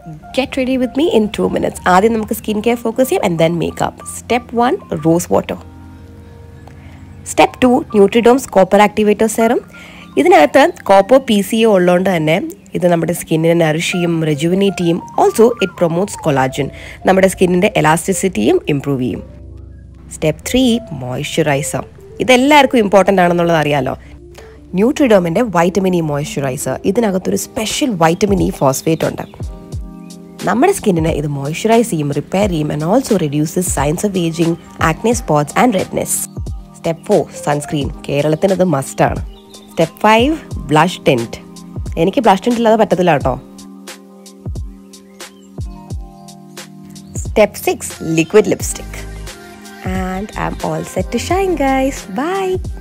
get ready with me in two minutes ആദ്യം നമുക്ക് skin care focus ചെയ്യാം and then makeup step one rose water step two ന്യൂട്രിഡോംസ് copper activator serum ഇതിനകത്ത് copper P C O ഉള്ളതുകൊണ്ട് തന്നെ ഇത് നമ്മുടെ സ്കിന്നിനെ നറിഷ് ചെയ്യും റെജുവിനേറ്റ് ചെയ്യും ഓൾസോ ഇറ്റ് പ്രൊമോട്ട്സ് കൊളാജൻ നമ്മുടെ സ്കിന്നിൻ്റെ എലാസ്റ്റിസിറ്റിയും ഇംപ്രൂവ് ചെയ്യും സ്റ്റെപ്പ് ത്രീ മോയ്സ്ചറൈസർ ഇതെല്ലാവർക്കും ഇമ്പോർട്ടൻ്റ് ആണെന്നുള്ളത് അറിയാലോ ന്യൂട്രിഡോമിൻ്റെ വൈറ്റമിൻ ഇ മോയ്സ്ചറൈസർ ഇതിനകത്തൊരു സ്പെഷ്യൽ വൈറ്റമിൻ ഇ ഫോസ്ഫേറ്റ് ഉണ്ട് നമ്മുടെ സ്കിന്നിനെ ഇത് മോയ്സ്ചറൈസ് ചെയ്യും റിപ്പയർ ചെയ്യും and also reduces signs of ageing acne spots and redness step four sunscreen കേരളത്തിന് ഇത് മസ്റ്റാണ് സ്റ്റെപ്പ് ഫൈവ് ബ്ലഷ് ടെൻറ്റ് എനിക്ക് ബ്ലഷ് ടെൻറ്റ് ഇല്ലാതെ പറ്റത്തില്ല കേട്ടോ step six liquid lipstick and I am all set to shine guys by